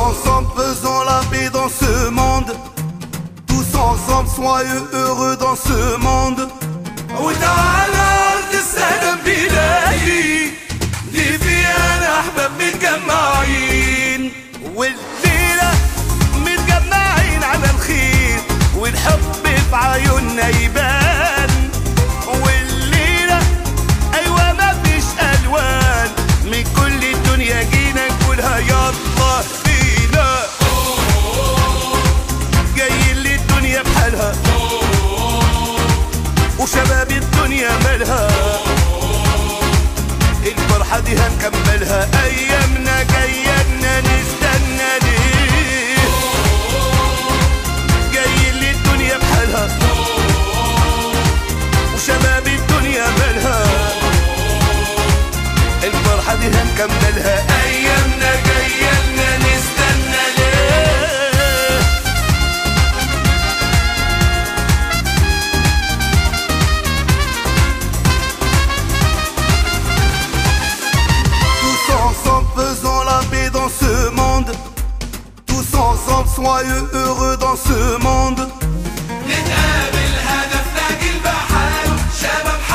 ensemble faisons la paix dans ce monde Tous ensemble soyeux heureux dans ce monde وتعالى أرض السلام بلادي دي فيها أحباب متجمعين والليلة متجمعين على الخير والحب في عيوننا يبان والليلة أيوة مفيش ألوان من كل الدنيا جينا نقولها يلا بينا جايين للدنيا بحالها وشباب الدنيا مالها الفرحة دي هنكملها أيامنا جاية نستنى ليه جايين للدنيا بحالها وشباب الدنيا مالها الفرحة دي هنكملها أيامنا جاية نستنى ليه Tous ensemble faisons la paix dans ce monde Tous ensemble soyeux heureux dans ce monde نتقابل هدفنا جيل بحاله شباب